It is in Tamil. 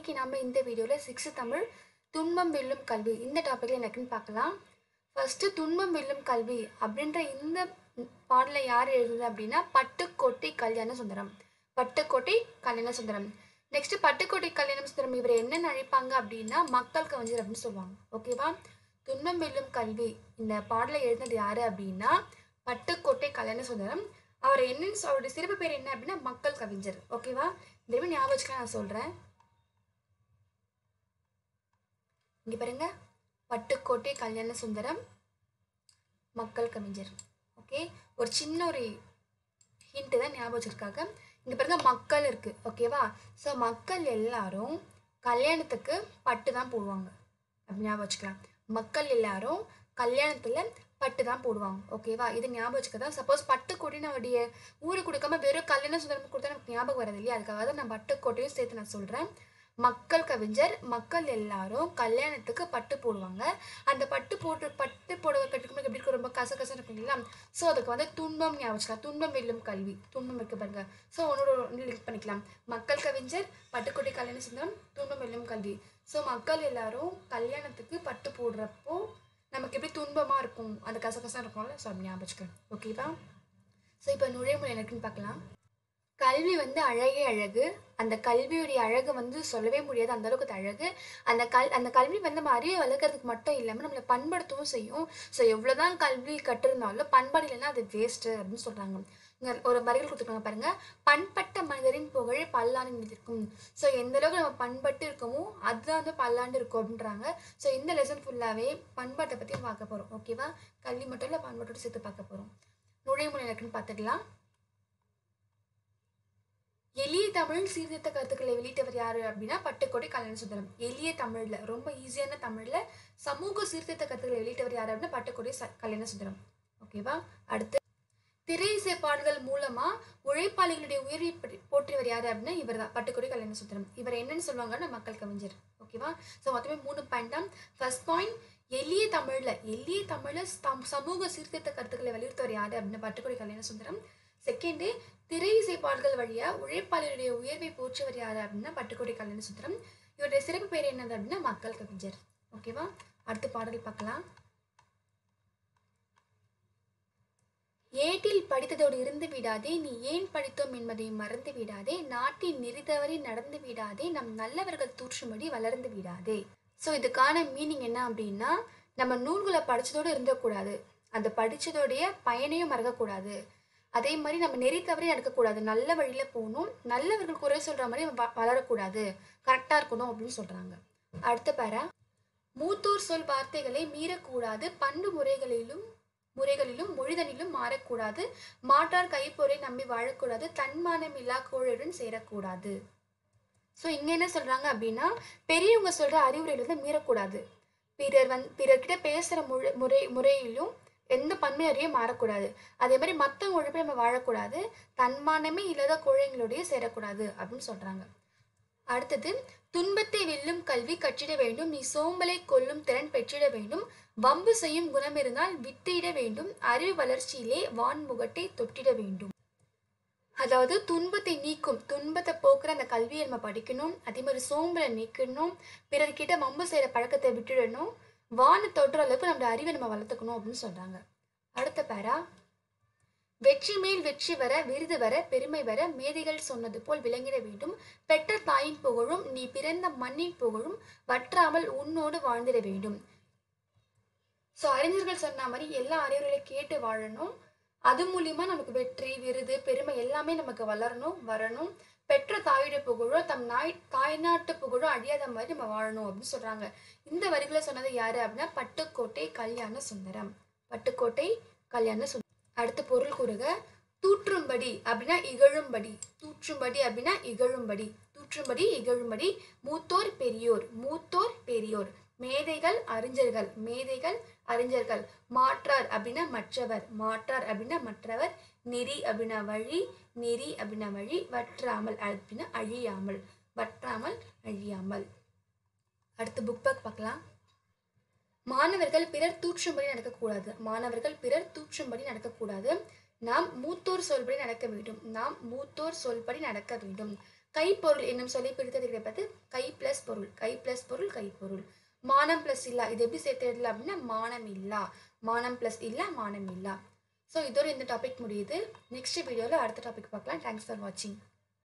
இன்னைக்கு நம்ம இந்த வீடியோவில் சிக்ஸ்த்து தமிழ் துன்பம் வெல்லும் கல்வி இந்த டாப்பிக்கில் எனக்குன்னு பார்க்கலாம் ஃபஸ்ட்டு துன்பம் வெல்லும் கல்வி அப்படின்ற இந்த பாடலை யார் எழுதுது அப்படின்னா பட்டுக்கோட்டை கல்யாண சுந்தரம் பட்டுக்கோட்டை கல்யாண சுந்தரம் நெக்ஸ்ட் பட்டுக்கோட்டை கல்யாண சுந்தரம் இவர் என்னென்ன அழைப்பாங்க அப்படின்னா மக்கள் கவிஞர் அப்படின்னு சொல்லுவாங்க ஓகேவா துன்பம் வெல்லும் கல்வி இந்த பாடலை எழுதினது யாரு அப்படின்னா பட்டுக்கோட்டை கல்யாண சுந்தரம் அவர் என்னன்னு சொ- அவருடைய சிறப்பு பேர் என்ன அப்படின்னா மக்கள் கவிஞர் ஓகேவா இந்த மாதிரி ஞாபகம் வச்சுக்கலாம் நான் சொல்கிறேன் இங்கே பாருங்க பட்டுக்கோட்டை கல்யாண சுந்தரம் மக்கள் கவிஞர் ஓகே ஒரு சின்ன ஒரு ஹிண்ட்டு தான் ஞாபகம் வச்சிருக்காங்க இங்கே பாருங்க மக்கள் இருக்குது ஓகேவா ஸோ மக்கள் எல்லாரும் கல்யாணத்துக்கு பட்டு தான் போடுவாங்க அப்படி ஞாபகம் வச்சுக்கலாம் மக்கள் எல்லாரும் கல்யாணத்தில் பட்டு தான் போடுவாங்க ஓகேவா இது ஞாபகம் வச்சுக்கதான் சப்போஸ் பட்டுக்கோட்டை நம்முடைய ஊருக்கு கொடுக்காம வெறும் கல்யாண சுந்தரம் கொடுத்தா நமக்கு ஞாபகம் வரது இல்லையா அதுக்காக தான் நான் பட்டுக்கோட்டையும் சேர்த்து நான் சொல்கிறேன் மக்கள் கவிஞர் மக்கள் எல்லாரும் கல்யாணத்துக்கு பட்டு போடுவாங்க அந்த பட்டு போட்டு பட்டு புடவை கட்டுக்கும்போது எப்படி இருக்கும் ரொம்ப கசகசன்னு இருக்கும் இல்லையா ஸோ அதுக்கு வந்து துன்பம் ஞாபகம் வச்சுக்கலாம் துன்பம் வெல்லும் கல்வி துன்பம் இருக்கு பாருங்க ஸோ ஒன்னோட ஒன்று லிங்க் பண்ணிக்கலாம் மக்கள் கவிஞர் பட்டுக்கோட்டை கல்யாண சுந்தரம் துன்பம் வெல்லும் கல்வி ஸோ மக்கள் எல்லாரும் கல்யாணத்துக்கு பட்டு போடுறப்போ நமக்கு எப்படி துன்பமாக இருக்கும் அந்த கசகசா இருக்கும்ல ஸோ அப்படி ஞாபகம் வச்சுக்கணும் ஓகேவா ஸோ இப்போ நுழைமுறை எனக்குன்னு பார்க்கலாம் கல்வி வந்து அழகே அழகு அந்த கல்வியுடைய அழகு வந்து சொல்லவே முடியாது அந்த அளவுக்கு அது அழகு அந்த கல் அந்த கல்வி வந்து நம்ம அறிவை வளர்க்கறதுக்கு மட்டும் இல்லாமல் நம்மளை பண்படுத்தவும் செய்யும் ஸோ எவ்வளோதான் கல்வி கற்றிருந்தாலும் பண்பாடு இல்லைன்னா அது வேஸ்ட்டு அப்படின்னு சொல்கிறாங்க இங்கே ஒரு வரிகள் கொடுத்துருக்காங்க பாருங்க பண்பட்ட மனிதரின் புகழ் பல்லாண்டு நிற்கும் ஸோ எந்த அளவுக்கு நம்ம பண்பட்டு இருக்கோமோ அதுதான் வந்து பல்லாண்டு இருக்கும் அப்படின்றாங்க ஸோ இந்த லெசன் ஃபுல்லாகவே பண்பாட்டை பற்றி பார்க்க போகிறோம் ஓகேவா கல்வி மட்டும் இல்லை பண்பாட்டோட சேர்த்து பார்க்க போகிறோம் நுழைமுறை இலக்குன்னு பார்த்துக்கலாம் எளிய தமிழ் சீர்திருத்த கருத்துக்களை வெளியிட்டவர் யாரு அப்படின்னா பட்டுக்கோட்டை கல்யாண சுந்தரம் எளிய தமிழ்ல ரொம்ப ஈஸியான தமிழ்ல சமூக சீர்திருத்த கருத்துக்களை வெளியிட்டவர் யாரு அப்படின்னா பட்டுக்கோட்டை ச- கல்யாண சுந்தரம் ஓகேவா அடுத்து திரை இசை பாடல்கள் மூலமா உழைப்பாளிகளுடைய உயிரை பற்றி- போற்றியவர் யாரு அப்படின்னா இவர் தான் பட்டுக்கோட்டை கல்யாண சுந்தரம் இவர் என்னன்னு சொல்லுவாங்கன்னா மக்கள் கவிஞர் ஓகேவா ஸோ மொத்தமே மூணு பாயிண்ட் தான் ஃபர்ஸ்ட் பாயிண்ட் எளிய தமிழ்ல எளிய தமிழ்ல சம்- சமூக சீர்திருத்த கருத்துக்களை வலியுறுத்தவர் யாரு அப்படின்னா பட்டுக்கோட்டை கல்யாண சுந்தரம் செகண்டு திரை இசை பாடல்கள் வழியா உழைப்பாளருடைய உயர்வை போற்றியவர் யாரு அப்படின்னா பட்டுக்கோட்டை கல்யாண சுந்தரம் இவருடைய சிறப்பு பேர் என்னது அப்படின்னா மக்கள் கவிஞர் ஓகேவா அடுத்த பாடல் பார்க்கலாம் ஏட்டில் படித்ததோடு இருந்து விடாதே நீ ஏன் படித்தோம் என்பதை மறந்து விடாதே நாட்டின் நெறிதவறி நடந்து விடாதே நம் நல்லவர்கள் தூற்றும்படி வளர்ந்து விடாதே ஸோ இதுக்கான மீனிங் என்ன அப்படின்னா நம்ம நூல்களை படிச்சதோடு இருந்தக்கூடாது அந்த படிச்சதோடைய பயனையும் மறக்கக்கூடாது அதே மாதிரி நம்ம நெறி தவறி நடக்கக்கூடாது நல்ல வழியில போகணும் நல்லவர்கள் குறை சொல்ற மாதிரி நம்ம வ- வளரக்கூடாது கரெக்டாக இருக்கணும் அப்படின்னு சொல்றாங்க அடுத்த பேரா மூத்தோர் சொல் வார்த்தைகளை மீறக்கூடாது பண்பு முறைகளிலும் முறைகளிலும் மொழிதனிலும் மாறக்கூடாது மாற்றார் கைப்பொறை நம்பி வாழக்கூடாது தன்மானம் இல்லா கோழுடன் சேரக்கூடாது ஸோ இங்க என்ன சொல்றாங்க அப்படின்னா பெரியவங்க சொல்ற அறிவுரையில வந்து மீறக்கூடாது பிறர் வந் பிறர்கிட்ட பேசுற முறை முறை முறையிலும் எந்த பன்மையறையும் மாறக்கூடாது அதே மாதிரி மற்றவங்க உழைப்பை நம்ம வாழக்கூடாது தன்மானமே இல்லாத குழந்தைங்களோடய சேரக்கூடாது அப்படின்னு சொல்றாங்க அடுத்தது துன்பத்தை வெல்லும் கல்வி கற்றிட வேண்டும் நீ சோம்பலை கொல்லும் திறன் பெற்றிட வேண்டும் வம்பு செய்யும் குணம் இருந்தால் வித்திட வேண்டும் அறிவு வளர்ச்சியிலே வான்முகட்டை தொட்டிட வேண்டும் அதாவது துன்பத்தை நீக்கும் துன்பத்தை போக்குற அந்த கல்வியை நம்ம படிக்கணும் அதே மாதிரி சோம்பலை நீக்கணும் பிறர்கிட்ட வம்பு செய்கிற பழக்கத்தை விட்டுடணும் வான தொடுற அளவுக்கு நம்மளோட அறிவை நம்ம வளர்த்துக்கணும் அப்படின்னு சொல்றாங்க அடுத்த பேரா வெற்றி மேல் வெற்றி வர விருது வர பெருமை வர மேதைகள் சொன்னது போல் விளங்கிட வேண்டும் பெற்ற தாயின் புகழும் நீ பிறந்த மண்ணின் புகழும் வற்றாமல் உன்னோடு வாழ்ந்திட வேண்டும் ஸோ அறிஞர்கள் சொன்ன மாதிரி எல்லா அறிவுரைகளையும் கேட்டு வாழணும் அது மூலியமா நமக்கு வெற்றி விருது பெருமை எல்லாமே நமக்கு வளரணும் வரணும் பெற்ற தாயுடைய புகழும் தம் நாய் தாய்நாட்டு புகழும் அழியாத மாதிரி நம்ம வாழணும் அப்படின்னு சொல்றாங்க இந்த வரிகளை சொன்னது யாரு அப்படின்னா பட்டுக்கோட்டை கல்யாண சுந்தரம் பட்டுக்கோட்டை கல்யாண சுந்தரம் அடுத்த பொருள் கூறுக தூற்றும்படி அப்படின்னா இகழும்படி தூற்றும்படி அப்படின்னா இகழும்படி தூற்றும்படி இகழும்படி மூத்தோர் பெரியோர் மூத்தோர் பெரியோர் மேதைகள் அறிஞர்கள் மேதைகள் அறிஞர்கள் மாற்றார் அப்படின்னா மற்றவர் மாற்றார் அப்படின்னா மற்றவர் நெறி அப்படின்னா வழி நெறி அப்படின்னா வழி வற்றாமல் அப்படின்னா அழியாமல் வற்றாமல் அழியாமல் அடுத்து புக் பேக் பார்க்கலாம் மாணவர்கள் பிறர் தூற்றும்படி நடக்கக்கூடாது மாணவர்கள் பிறர் தூற்றும்படி நடக்கக்கூடாது நாம் மூத்தோர் சொல்படி நடக்க வேண்டும் நாம் மூத்தோர் சொல்படி நடக்க வேண்டும் கைப்பொருள் என்னும் சொல்லி பிரித்தது கிடைப்பது கை ப்ளஸ் பொருள் கை ப்ளஸ் பொருள் கைப்பொருள் மானம் ப்ளஸ் இல்லா இது எப்படி சேர்த்து எழுதலாம் அப்படின்னா மானம் இல்லா மானம் ப்ளஸ் இல்லா மானம் இல்லா ஸோ இதோட இந்த டாபிக் முடியுது நெக்ஸ்ட் வீடியோவில் அடுத்த டாபிக் பார்க்கலாம் தேங்க்ஸ் ஃபார் வாட்சிங்